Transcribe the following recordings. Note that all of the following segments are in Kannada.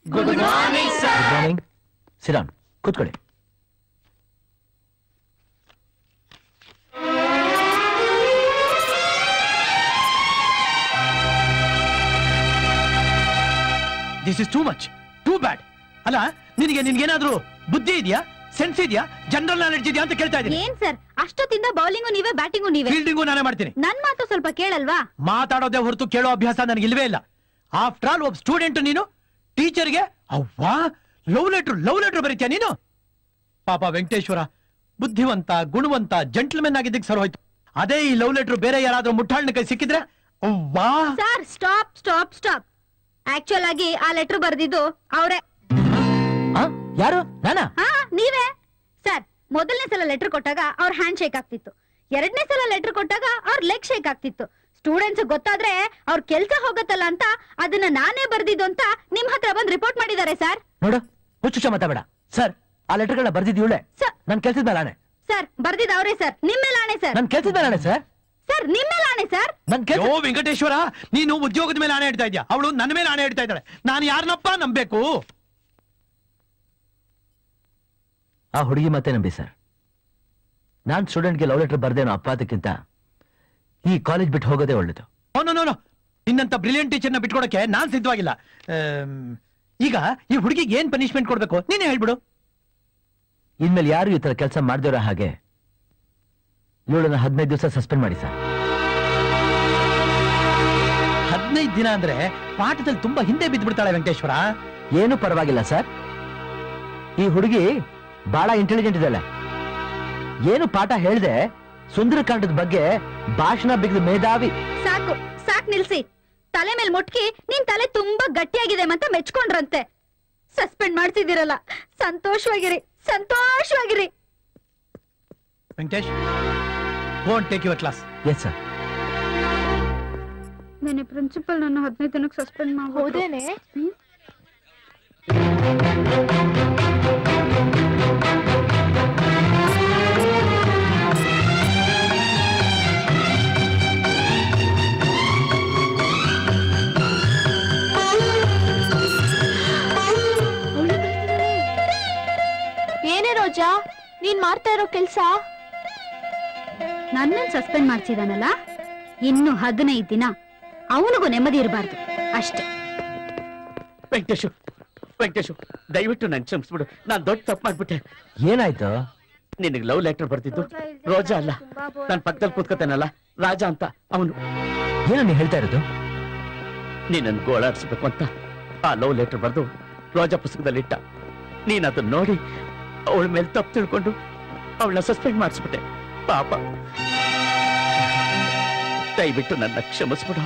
ಗುಡ್ ಮಾರ್ನಿಂಗ್ ಗುಡ್ ಮಾರ್ನಿಂಗ್ ಸಿರಾಮ್ ಕೂತ್ಕೊಳ್ಳಿ this is too much too bad ಅಲ್ಲ ನಿನಗೆ ನಿನ್ಗೇನಾದ್ರೂ ಬುದ್ಧಿ ಇದೆಯಾ ಸೆನ್ಸ್ ಇದೆಯಾ ಜನರಲ್ ನಾಲೆಡ್ಜ್ ಇದೆಯಾ ಅಂತ ಕೇಳ್ತಾ ಇದ್ದೀನಿ ಏನ್ ಸರ್ ಅಷ್ಟೊತ್ತಿಂದ ಬೌಲಿಂಗು ನೀವೇ ಬ್ಯಾಟಿಂಗು ನೀವೇ ಫೀಲ್ಡಿಂಗು ನಾನೇ ಮಾಡ್ತೀನಿ ನನ್ ಮಾತು ಸ್ವಲ್ಪ ಕೇಳಲ್ವಾ ಮಾತಾಡೋದೇ ಹೊರತು ಕೇಳೋ ಅಭ್ಯಾಸ ನನಗೆ ಇಲ್ವೇ ಇಲ್ಲ ಆಫ್ಟರ್ ಆಲ್ ಒಬ್ಬ ಸ್ಟೂಡೆಂಟ್ ನೀನು ಟೀಚರ್ಗೆ ಅವ್ವಾ ಲವ್ ಲೆಟ್ರ್ ಲವ್ ಲೆಟ್ರ್ ಬರೀತ್ಯಾ ನೀನು ಪಾಪ ವೆಂಕಟೇಶ್ವರ ಬುದ್ಧಿವಂತ ಗುಣವಂತ ಜೆಂಟ್ಲ್ಮೆನ್ ಆಗಿದ್ದಕ್ಕೆ ಸರ್ ಹೋಯ್ತು ಅದೇ ಈ ಲವ್ ಲೆಟ್ರ್ ಬೇರೆ ಯಾರಾದ್ರೂ ಮುಟ್ಟಾಳ್ನ ಕೈ ಸಿಕ್ಕಿದ್ರೆ ಅವ್ವಾ sir stop stop stop actual ಆಗಿ ಆ ಲೆಟರ್ ಬರ್ದಿದ್ದು ಅವ್ರೆ ಆ? ಯಾರು ನಾನಾ ಹಾ ನೀವೇ ಸರ್ ಮೊದಲನೇ ಸಲ ಲೆಟರ್ ಕೊಟ್ಟಾಗ ಅವ್ರ ಹ್ಯಾಂಡ್ ಶೇಕ್ ಆಗ್ತಿತ್ತು ಎರಡನೇ ಸಲ ಲೆಟರ್ ಕೊಟ್ಟಾಗ ಅವ್ರ ಲೆಗ್ ಶೇಕ್ ಆಗ್ತಿತ್ತು ಸ್ಟೂಡೆಂಟ್ಸ್ ಗೊತ್ತಾದ್ರೆ ಅವ್ರ ಕೆಲ್ಸ ಹೋಗತ್ತಲ್ಲ ಅಂತ ಅದನ್ನ ನಾನೇ ಬರ್ದಿದ್ದು ಅಂತ ನಿಮ್ ಹತ್ರ ಬಂದ್ ರಿಪೋರ್ಟ್ ಮಾಡಿದ್ದಾರೆ ಸರ್ ನೋಡು ಹುಚ್ಚುಚ್ಚ ಮಾತಾಬೇಡ ಸರ್ ಆ ಲೆಟರ್ಗಳನ್ನ ಬರ್ದಿದ್ದು ಇವಳೆ ಸರ್ ನನ್ ಕೆಲ್ಸದ ಮೇಲೆ ಆಣೆ ಸರ್ ಬರ್ದಿದ್ದು ಅವರೇ ಸರ್ ನಿಮ್ಮೇಲೆ ಆಣೆ ಸರ್ ನನ್ ಕೆಲ್ಸದ ಮೇಲೆ ಆಣೆ ಸರ್ ಸರ್ ನಿಮ್ಮೇಲೆ ಆಣೆ ಸರ್ ನನ್ ಕೆಲ್ಸ ಓ ವೆಂಕಟೇಶ್ವರ ನೀನು ಉದ್ಯೋಗದ ಮೇಲೆ ಆಣೆ ಇಡ್ತಾ ಇದ್ಯಾ ಅವಳು ನನ್ನ ಮೇಲೆ ಆಣೆ ಇಡ್ತಾ ಇದ್ದಾಳೆ ನಾನು ಯಾರನ್ನಪ್ಪ ನಂಬೇಕು ಆ ಹುಡುಗಿ ಮತ್ತೆ ನಂಬಿ ಸರ್ ನಾನ್ ಸ್ಟೂಡೆಂಟ್ಗೆ ಲವ್ ಲೆಟರ್ ಬರ್ದೇನೋ ಅಪ್ಪಾದಕ್ಕಿಂತ ಈ ಕಾಲೇಜ್ ಬಿಟ್ಟು ಹೋಗೋದೇ ಒಳ್ಳೇದು ನೋ ನೋ ನೋ ನಿನ್ನಂತ ಬ್ರಿಲಿಯಂಟ್ ಟೀಚರ್ನ ಬಿಟ್ಕೊಡಕ್ಕೆ ನಾನ್ ಸಿದ್ಧವಾಗಿಲ್ಲ ಆಮ್, ಈಗ ಈ ಹುಡುಗಿಗೆ ಏನ್ ಪನಿಷ್ಮೆಂಟ್ ಕೊಡ್ಬೇಕು ನೀನೇ ಹೇಳ್ಬಿಡು ಇನ್ಮೇಲೆ ಯಾರು ಈ ತರ ಕೆಲಸ ಮಾಡ್ದಿರೋ ಹಾಗೆ ಇವಳನ್ನ ಹದಿನೈದು ದಿವಸ ಸಸ್ಪೆಂಡ್ ಮಾಡಿ ಸರ್ ಹದಿನೈದು ದಿನ ಅಂದ್ರೆ ಪಾಠದಲ್ಲಿ ತುಂಬಾ ಹಿಂದೆ ಬಿದ್ದ್ಬಿಡ್ತಾಳೆ ವೆಂಕಟೇಶ್ವರ ಏನು ಪರವಾಗಿಲ್ಲ ಸರ್ ಈ ಹುಡುಗಿ ಬಹಳ ಇಂಟೆಲಿಜೆಂಟ್ ಇದ್ದಾಳೆ ಏನು ಪಾಠ ಹೇಳ್ದೆ ಸುಂದರಕಾಂಡದ ಬಗ್ಗೆ ಭಾಷಣ ಬಿಗಿದ ಮೇಧಾವಿ ಸಾಕು ಸಾಕ್ ನಿಲ್ಸಿ ತಲೆ ಮೇಲೆ ಮುಟ್ಕಿ ನಿನ್ ತಲೆ ತುಂಬಾ ಗಟ್ಟಿಯಾಗಿದೆ ಅಂತ ಮೆಚ್ಕೊಂಡ್ರಂತೆ ಸಸ್ಪೆಂಡ್ ಮಾಡ್ತಿದ್ದೀರಲ್ಲ ಸಂತೋಷವಾಗಿರಿ ಸಂತೋಷವಾಗಿರಿ Venkatesh go and take your class yes sir ನೆನೆ ಪ್ರಿನ್ಸಿಪಲ್ ನನ್ನ ಹದಿನೈದು ದಿನಕ್ಕೆ ಸಸ್ಪೆಂಡ್ ಮಾಡಿ ಹೌದೇನೆ ಏನೇ ರೋಜಾ ನೀನ್ ಮಾಡ್ತಾ ಇರೋ ಕೆಲ್ಸ ನನ್ನನ್ ಸಸ್ಪೆಂಡ್ ಮಾಡ್ಸಿದಾನಲ್ಲ ಇನ್ನು ಹದಿನೈದು ದಿನ ಅವನಿಗೂ ನೆಮ್ಮದಿ ಇರಬಾರ್ದು ಅಷ್ಟೇ ವೆಂಕಟೇಶು ವೆಂಕಟೇಶು ದಯವಿಟ್ಟು ನನ್ ಕ್ಷಮಿಸ್ಬಿಡು ನಾನ್ ದೊಡ್ಡ ತಪ್ಪು ಮಾಡ್ಬಿಟ್ಟೆ ಏನಾಯ್ತು ನಿನಗೆ ಲವ್ ಲೆಟರ್ ಬರ್ತಿದ್ದು ರೋಜಾ ಅಲ್ಲ ನಾನ್ ಪಕ್ಕದಲ್ಲಿ ಕೂತ್ಕೋತೇನಲ್ಲ ರಾಜ ಅಂತ ಅವನು ಏನು ನೀ ಹೇಳ್ತಾ ಇರೋದು ನೀನನ್ನು ಗೋಳಾಡ್ಸ್ಬೇಕು ಅಂತ ಆ ಲವ್ ಲೆಟರ್ ಬರೆದು ರೋಜಾ ಪುಸ್ತಕದಲ್ಲಿ ಇಟ್ಟ ನೀನ್ ಅದನ್ನ ನೋಡಿ ಅವಳ ಮೇಲೆ ತಪ್ಪು ತಿಳ್ಕೊಂಡು ಅವಳನ್ನ ಸಸ್ಪೆಂಡ್ ಮಾಡಿಸ್ಬಿಟ್ಟೆ ಪಾಪ ದಯವಿಟ್ಟು ನನ್ನ ಕ್ಷಮಿಸ್ಬಿಡು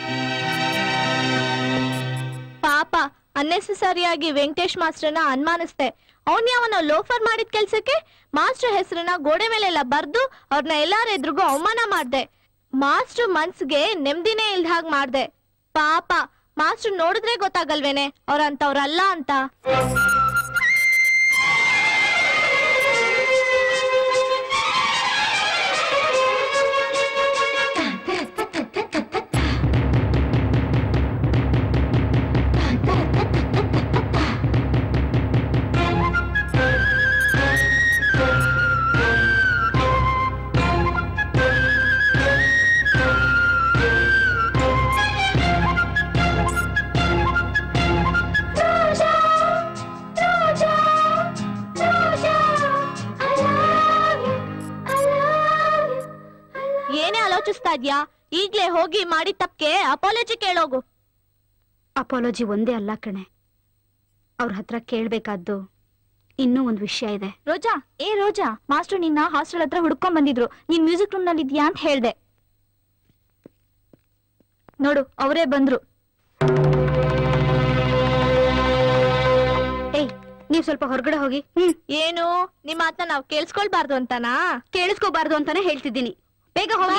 ಪಾಪ ಅನ್ನೆಸೆಸರಿಯಾಗಿ ವೆಂಕಟೇಶ್ ಮಾಸ್ಟರ್ನ ಅನುಮಾನಿಸ್ದೆ ಅವನ್ ಯಾವನ ಲೋಫರ್ ಮಾಡಿದ ಕೆಲ್ಸಕ್ಕೆ ಮಾಸ್ಟರ್ ಹೆಸರನ್ನ ಗೋಡೆ ಮೇಲೆಲ್ಲ ಬರ್ದು ಅವ್ರನ್ನ ಎಲ್ಲಾರ ಎದುರಿಗೂ ಅವಮಾನ ಮಾಡ್ದೆ ಮಾಸ್ಟರ್ ಮನ್ಸ್ಗೆ ನೆಮ್ಮದಿನೇ ಇಲ್ದ ಹಾಗೆ ಮಾಡ್ದೆ ಪಾಪ ಮಾಸ್ಟರ್ ನೋಡಿದ್ರೆ ಗೊತ್ತಾಗಲ್ವೇನೆ ಅವ್ರಂತವ್ರಲ್ಲ ಅಂತ ಏನೇ ಆಲೋಚಿಸ್ತಾ ಇದ್ಯಾ ಈಗ್ಲೇ ಹೋಗಿ ಮಾಡಿದ ತಪ್ಗೆ ಅಪಾಲಜಿ ಕೇಳೋಗು ಅಪಾಲಜಿ ಒಂದೇ ಅಲ್ಲ ಕಣೆ ಅವ್ರ ಹತ್ರ ಕೇಳ್ಬೇಕಾದ್ದು ಇನ್ನೂ ಒಂದ್ ವಿಷಯ ಇದೆ ರೋಜಾ ಏ ರೋಜಾ ಮಾಸ್ಟರ್ ನಿನ್ನ ಹಾಸ್ಟೆಲ್ ಹತ್ರ ಹುಡ್ಕೊಂಡ್ ಬಂದಿದ್ರು ನೀನ್ ಮ್ಯೂಸಿಕ್ ರೂಮ್ ನಲ್ಲಿ ಇದ್ಯಾ ಅಂತ ಹೇಳ್ದೆ ನೋಡು ಅವರೇ ಬಂದ್ರು ಏಯ್ ನೀವ್ ಸ್ವಲ್ಪ ಹೊರಗಡೆ ಹೋಗಿ ಹ್ಮ್ ಏನು ನಿಮ್ಮ ಮಾತನ್ನ ನಾವ್ ಕೇಳಿಸ್ಕೊಳ್ಬಾರ್ದು ಅಂತನಾ ಕೇಳಿಸ್ಕೋಬಾರ್ದು ಅಂತಾನೆ ಹೇಳ್ತಿದ್ದೀನಿ ಬೇಗ ಹೋಗಿ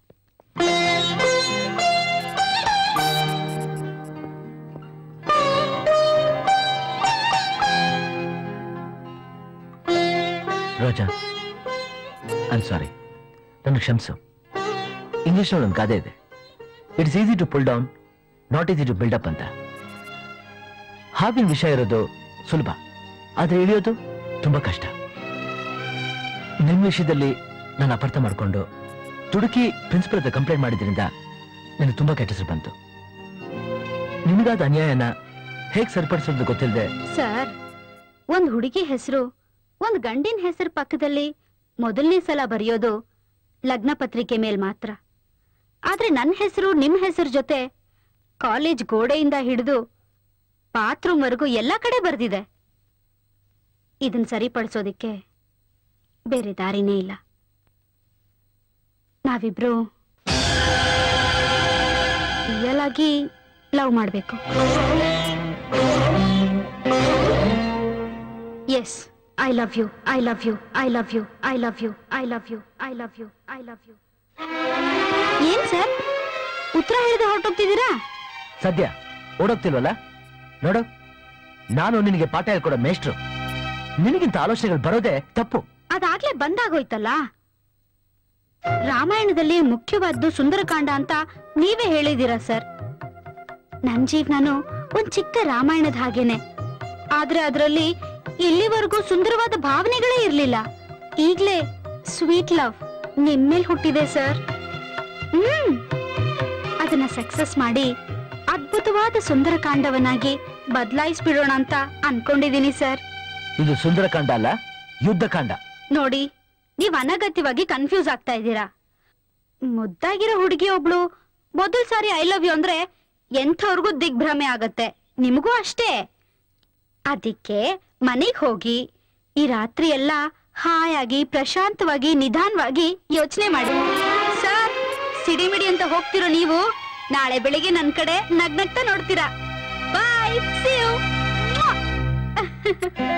ರೋಜಾ ಐಮ್ ಸಾರಿ ನನ್ನ ಕ್ಷಮಿಸು ಇಂಗ್ಲಿಷ್ನಲ್ಲಿ ಒಂದು ಗಾದೆ ಇದೆ it's easy to pull down not easy to build up ಅಂತ ಹಾವಿನ ವಿಷಯ ಇರೋದು ಸುಲಭ ಆದ್ರೆ ಇಳಿಯೋದು ತುಂಬಾ ಕಷ್ಟ ನಿಮ್ ವಿಷಯದಲ್ಲಿ ನಾನು ಅಪಾರ್ಥ ಮಾಡ್ಕೊಂಡು ದುಡುಕಿ ಪ್ರಿನ್ಸಿಪಲ್ ಹತ್ರ ಕಂಪ್ಲೇಂಟ್ ಮಾಡಿದ್ರಿಂದ ನನಗೆ ತುಂಬಾ ಕೆಟ್ಟ ಹೆಸರು ಬಂತು ನಿಮಗಾದ ಅನ್ಯಾಯನ ಹೇಗ್ ಸರಿಪಡಿಸೋದು ಗೊತ್ತಿಲ್ಲದೆ ಸರ್ ಒಂದ್ ಹುಡುಗಿ ಹೆಸರು ಒಂದ್ ಗಂಡಿನ ಹೆಸರು ಪಕ್ಕದಲ್ಲಿ ಮೊದಲನೇ ಸಲ ಬರೆಯೋದು ಲಗ್ನ ಪತ್ರಿಕೆ ಮೇಲ್ ಮಾತ್ರ ಆದ್ರೆ ನನ್ನ ಹೆಸರು ನಿಮ್ ಹೆಸರು ಜೊತೆ ಕಾಲೇಜ್ ಗೋಡೆಯಿಂದ ಹಿಡಿದು ಬಾತ್ರೂಮ್ ವರೆಗೂ ಎಲ್ಲ ಕಡೆ ಬರ್ದಿದೆ ಇದನ್ ಸರಿಪಡಿಸೋದಿಕ್ಕೆ ಬೇರೆ ದಾರಿನೇ ಇಲ್ಲ ನಾವಿಬ್ರು ರಿಯಲ್ ಆಗಿ ಲವ್ ಮಾಡ್ಬೇಕು yes I love you I love you I love you I love you I love you I love you I love you ಏನ್ ಸರ್ ಉತ್ತರ ಹೇಳಿದ ಹೊರಟೋಗ್ತಿದ್ದೀರಾ ಸದ್ಯ ಓಡೋಗ್ತಿಲ್ವಲ್ಲ ನೋಡು ನಾನು ನಿನಗೆ ಪಾಠ ಹೇಳ್ಕೊಡೋ ಮೇಷ್ಟ್ರು ನಿನಗಿಂತ ಆಲೋಚನೆಗಳು ಬರೋದೇ ತಪ್ಪು ಅದಾಗ್ಲೇ ಬಂದಾಗೋಯ್ತಲ್ಲ ರಾಮಾಯಣದಲ್ಲಿ ಮುಖ್ಯವಾದ್ದು ಸುಂದರಕಾಂಡ ಅಂತ ನೀವೇ ಹೇಳಿದೀರಾ ಸರ್ ನನ್ ಜೀವನನು ಒಂದ್ ಚಿಕ್ಕ ರಾಮಾಯಣದ ಹಾಗೇನೆ ಆದ್ರೆ ಅದರಲ್ಲಿ ಇಲ್ಲಿವರೆಗೂ ಸುಂದರವಾದ ಭಾವನೆಗಳೇ ಇರ್ಲಿಲ್ಲ ಈಗ್ಲೇ ಸ್ವೀಟ್ ಲವ್ ನಿಮ್ಮೇಲ್ ಹುಟ್ಟಿದೆ ಸರ್ ಹ್ಮ್ ಅದನ್ನ ಸಕ್ಸಸ್ ಮಾಡಿ ಅದ್ಭುತವಾದ ಸುಂದರಕಾಂಡವನ್ನಾಗಿ ಬದಲಾಯಿಸ್ಬಿಡೋಣ ಅಂತ ಅನ್ಕೊಂಡಿದೀನಿ ಸರ್ ಇದು ಸುಂದರಕಾಂಡ ಅಲ್ಲ ಯುದ್ಧಕಾಂಡ ನೋಡಿ ನೀವ್ ಅನಗತ್ಯವಾಗಿ ಕನ್ಫ್ಯೂಸ್ ಆಗ್ತಾ ಇದ್ದೀರಾ ಮುದ್ದಾಗಿರೋ ಹುಡುಗಿ ಒಬ್ಳು ಮೊದಲ್ ಸಾರಿ ಐ ಲವ್ ಯು ಅಂದ್ರೆ ಎಂಥವ್ರಿಗೂ ದಿಗ್ಭ್ರಮೆ ಆಗತ್ತೆ ನಿಮಗೂ ಅಷ್ಟೇ ಅದಕ್ಕೆ ಮನೆಗ್ ಹೋಗಿ ಈ ರಾತ್ರಿ ಎಲ್ಲ ಹಾಯಾಗಿ ಪ್ರಶಾಂತವಾಗಿ ನಿಧಾನವಾಗಿ ಯೋಚನೆ ಮಾಡಿ ಸರ್ ಸಿಡಿಮಿಡಿ ಅಂತ ಹೋಗ್ತಿರೋ ನೀವು ನಾಳೆ ಬೆಳಿಗ್ಗೆ ನನ್ ಕಡೆ ನಗ್ನಗ್ತಾ ನೋಡ್ತೀರಾ ಬಾಯ್ ಸಿ ಯು